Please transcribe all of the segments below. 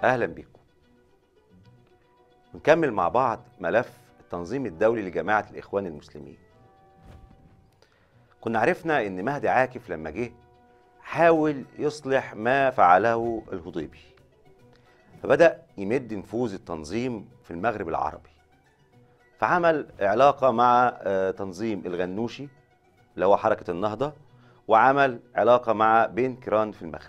أهلا بكم نكمل مع بعض ملف التنظيم الدولي لجماعة الإخوان المسلمين كنا عرفنا إن مهدي عاكف لما جه حاول يصلح ما فعله الهضيبي فبدأ يمد نفوذ التنظيم في المغرب العربي فعمل علاقة مع آه، تنظيم الغنوشي اللي هو حركة النهضة وعمل علاقة مع بين كيران في المغرب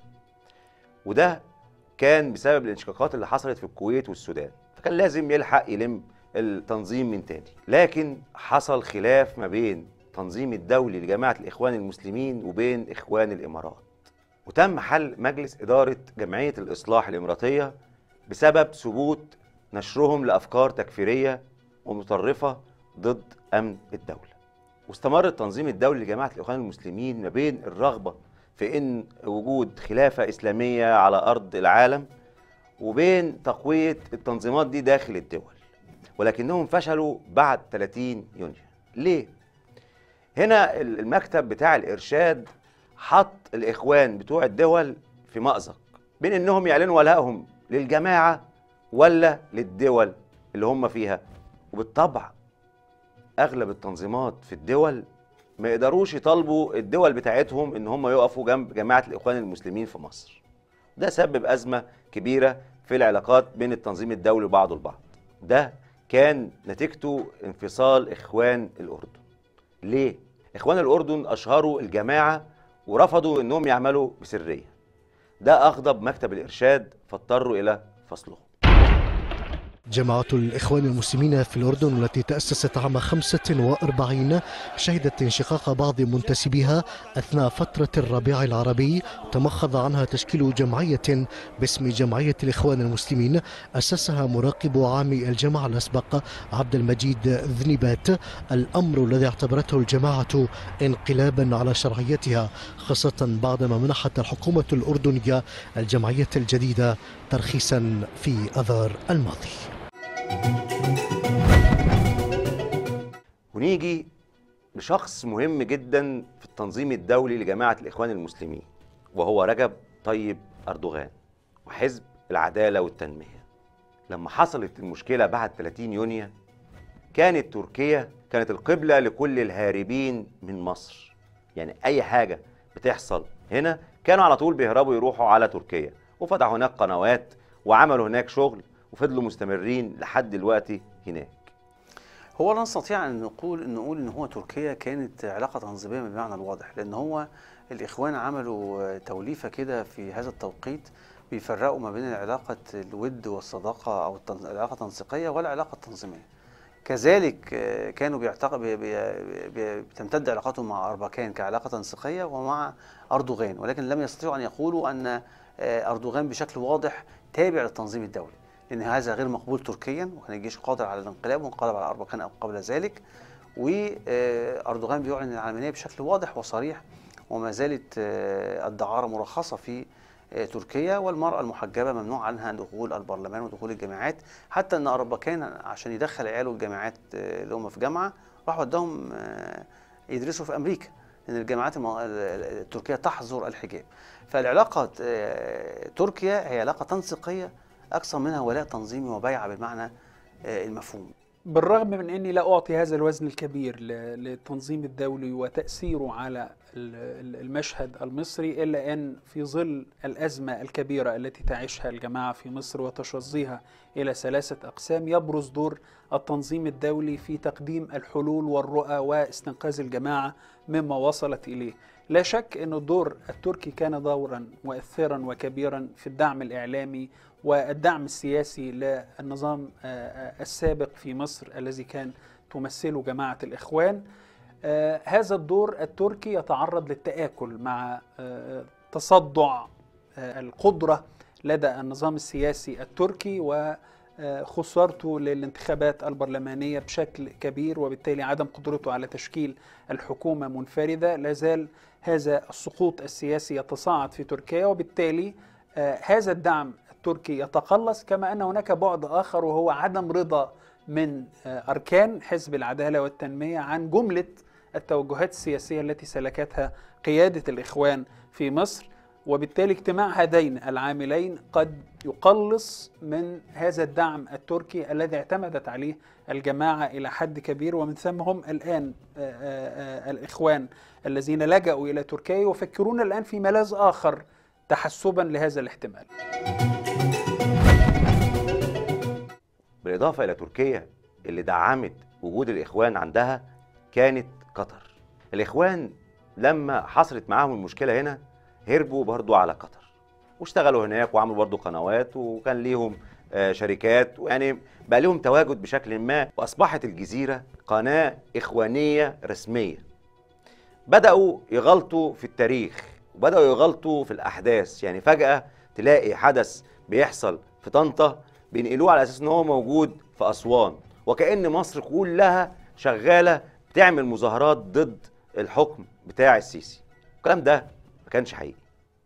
وده كان بسبب الانشقاقات اللي حصلت في الكويت والسودان فكان لازم يلحق يلم التنظيم من تاني لكن حصل خلاف ما بين التنظيم الدولي لجماعة الإخوان المسلمين وبين إخوان الإمارات وتم حل مجلس إدارة جمعية الإصلاح الإماراتية بسبب ثبوت نشرهم لأفكار تكفيرية ومتطرفة ضد أمن الدولة واستمر التنظيم الدولي لجماعة الإخوان المسلمين ما بين الرغبة في إن وجود خلافة إسلامية على أرض العالم وبين تقوية التنظيمات دي داخل الدول ولكنهم فشلوا بعد 30 يونيو ليه؟ هنا المكتب بتاع الإرشاد حط الإخوان بتوع الدول في مأزق بين إنهم يعلنوا ولائهم للجماعة ولا للدول اللي هم فيها وبالطبع اغلب التنظيمات في الدول ما يقدروش يطالبوا الدول بتاعتهم ان هم يقفوا جنب جماعه الاخوان المسلمين في مصر ده سبب ازمه كبيره في العلاقات بين التنظيم الدولي وبعضه البعض ده كان نتيجته انفصال اخوان الاردن ليه اخوان الاردن اشهروا الجماعه ورفضوا انهم يعملوا بسريه ده اغضب مكتب الارشاد فاضطروا الى فصلهم جماعة الإخوان المسلمين في الأردن التي تأسست عام 45 شهدت انشقاق بعض منتسبيها أثناء فترة الربيع العربي تمخض عنها تشكيل جمعية باسم جمعية الإخوان المسلمين أسسها مراقب عام الجماعة الأسبق عبد المجيد ذنيبات الأمر الذي اعتبرته الجماعة انقلابا على شرعيتها خاصة بعدما منحت الحكومة الأردنية الجمعية الجديدة ترخيصا في أذار الماضي ونيجي لشخص مهم جدا في التنظيم الدولي لجماعة الإخوان المسلمين وهو رجب طيب أردوغان وحزب العدالة والتنمية لما حصلت المشكلة بعد 30 يونيو كانت تركيا كانت القبلة لكل الهاربين من مصر يعني أي حاجة بتحصل هنا كانوا على طول بيهربوا يروحوا على تركيا وفتحوا هناك قنوات وعملوا هناك شغل وفضلوا مستمرين لحد دلوقتي هناك هو لا نستطيع ان نقول ان نقول ان هو تركيا كانت علاقه تنظيميه بالمعنى الواضح لان هو الاخوان عملوا توليفه كده في هذا التوقيت بيفرقوا ما بين علاقه الود والصداقه او التن- العلاقه التنسيقيه والعلاقه التنظيميه كذلك آه، كانوا بيعتقد بي- بي- بي- بتمتد علاقتهم مع اربكان كعلاقه تنسيقيه ومع اردوغان ولكن لم يستطيعوا ان يقولوا ان آه، اردوغان بشكل واضح تابع للتنظيم الدولي لان هذا غير مقبول تركيا وكان الجيش قادر على الانقلاب وانقلب على اربكان او قبل ذلك واردوغان بيعلن العلمانيه بشكل واضح وصريح وما زالت آه، الدعاره مرخصه في آه، تركيا والمراه المحجبه ممنوع عنها دخول البرلمان ودخول الجامعات حتى ان اربكان عشان يدخل عياله الجامعات آه، اللي هم في جامعه راح وداهم آه، يدرسوا في امريكا لان الجامعات الم- ال- التركيه تحظر الحجاب فالعلاقه آه، تركيا هي علاقه تنسيقيه اكثر منها ولاء تنظيمي وبيعه بالمعنى آه، المفهوم بالرغم من اني لا اعطي هذا الوزن الكبير ل- للتنظيم الدولي وتاثيره على ال- ال- المشهد المصري الا ان في ظل الازمه الكبيره التي تعيشها الجماعه في مصر وتشظيها الى ثلاثه اقسام يبرز دور التنظيم الدولي في تقديم الحلول والرؤى واستنقاذ الجماعه مما وصلت اليه. لا شك ان الدور التركي كان دورا مؤثرا وكبيرا في الدعم الاعلامي والدعم السياسي للنظام آه، آه، السابق في مصر الذي كان تمثله جماعه الاخوان. آه، هذا الدور التركي يتعرض للتآكل مع آه، تصدع آه، القدرة لدى النظام السياسي التركي وخسارته للانتخابات البرلمانية بشكل كبير وبالتالي عدم قدرته على تشكيل الحكومة منفردة لازال هذا السقوط السياسي يتصاعد في تركيا وبالتالي آه، هذا الدعم التركي يتقلص كما أن هناك بعد آخر وهو عدم رضا من آه، أركان حزب العدالة والتنمية عن جملة التوجهات السياسية التي سلكتها قيادة الإخوان في مصر وبالتالي اجتماع هذين العاملين قد يقلص من هذا الدعم التركي الذي اعتمدت عليه الجماعة إلى حد كبير ومن ثم هم الآن آه، آه، آه، الإخوان الذين لجأوا إلى تركيا يفكرون الآن في ملاذ آخر تحسبا لهذا الاحتمال بالإضافة إلى تركيا اللي دعمت وجود الإخوان عندها كانت قطر الإخوان لما حصلت معاهم المشكلة هنا هربوا برضو على قطر واشتغلوا هناك وعملوا برضو قنوات وكان ليهم آه، شركات ويعني بقى لهم تواجد بشكل ما وأصبحت الجزيرة قناة إخوانية رسمية بدأوا يغلطوا في التاريخ وبدأوا يغلطوا في الأحداث يعني فجأة تلاقي حدث بيحصل في طنطا بينقلوه على أساس إن هو موجود في أسوان وكأن مصر كلها شغالة بتعمل مظاهرات ضد الحكم بتاع السيسي الكلام ده ما كانش حقيقي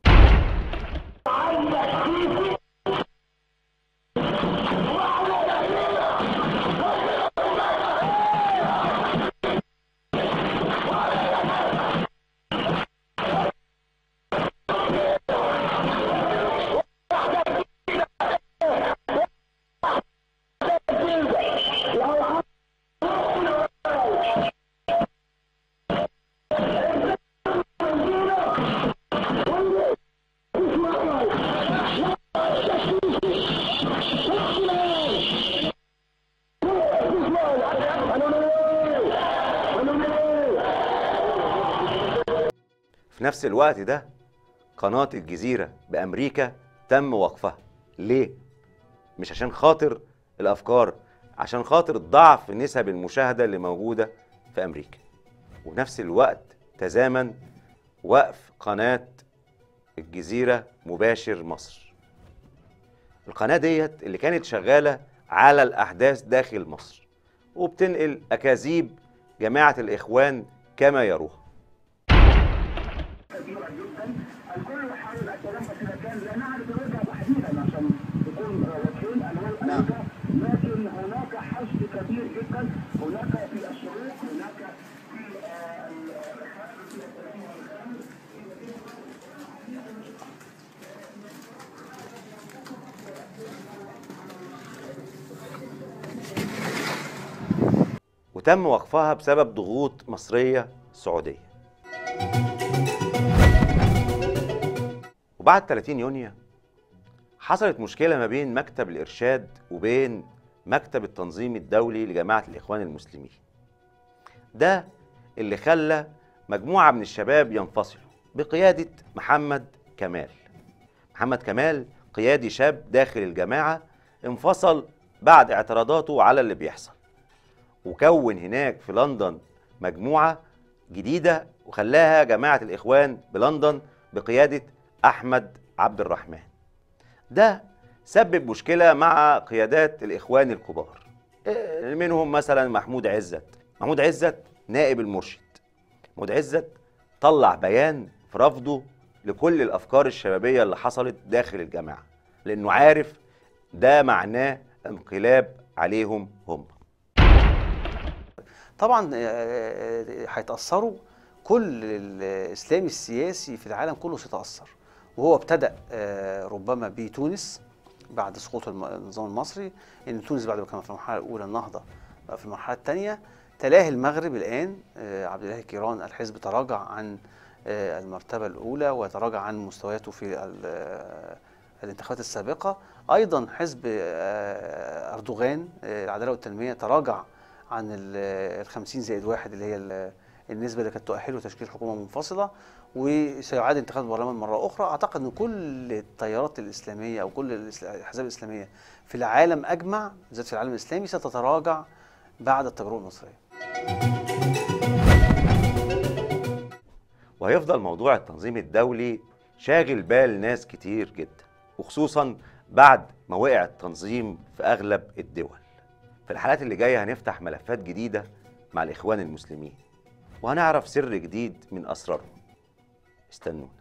في نفس الوقت ده قناة الجزيرة بأمريكا تم وقفها ليه؟ مش عشان خاطر الأفكار عشان خاطر ضعف نسب المشاهدة اللي موجودة في أمريكا وفي نفس الوقت تزامن وقف قناة الجزيرة مباشر مصر القناة ديت اللي كانت شغالة على الأحداث داخل مصر وبتنقل أكاذيب جماعة الإخوان كما يروها كبيرة جدا الكل يحاول التلمس إذا كان لا نعرف الوجه تحديدا عشان يكون واضحين أنا نعم. لكن هناك حشد كبير جدا هناك في الشروق هناك في آه، وتم وقفها بسبب ضغوط مصرية سعودية وبعد 30 يونيو حصلت مشكلة ما بين مكتب الإرشاد وبين مكتب التنظيم الدولي لجماعة الإخوان المسلمين ده اللي خلى مجموعة من الشباب ينفصلوا بقيادة محمد كمال محمد كمال قيادي شاب داخل الجماعة انفصل بعد اعتراضاته على اللي بيحصل وكون هناك في لندن مجموعة جديدة وخلاها جماعة الإخوان بلندن بقيادة أحمد عبد الرحمن ده سبب مشكلة مع قيادات الإخوان الكبار إيه، منهم مثلا محمود عزت محمود عزت نائب المرشد محمود عزت طلع بيان في رفضه لكل الأفكار الشبابية اللي حصلت داخل الجماعة لأنه عارف ده معناه انقلاب عليهم هم طبعا آه، آه، هيتاثروا كل الاسلامي السياسي في العالم كله سيتاثر وهو ابتدا آه، ربما بتونس بعد سقوط الم- النظام المصري ان تونس بعد ما كان في المرحله الاولى النهضه بقى في المرحله الثانيه تلاه المغرب الان آه، عبد الله كيران الحزب تراجع عن آه، المرتبه الاولى وتراجع عن مستوياته في ال- آه، الانتخابات السابقه ايضا حزب آه، اردوغان آه، العداله والتنميه تراجع عن ال 50 زائد واحد اللي هي ال- النسبه اللي كانت تؤهله تشكيل حكومه منفصله وسيعاد انتخاب البرلمان مره اخرى اعتقد ان كل التيارات الاسلاميه او كل الإسلا- الاحزاب الاسلاميه في العالم اجمع بالذات في العالم الاسلامي ستتراجع بعد التجربه المصريه وهيفضل موضوع التنظيم الدولي شاغل بال ناس كتير جدا وخصوصا بعد ما وقع التنظيم في اغلب الدول في الحلقات اللي جايه هنفتح ملفات جديده مع الاخوان المسلمين وهنعرف سر جديد من اسرارهم استنوا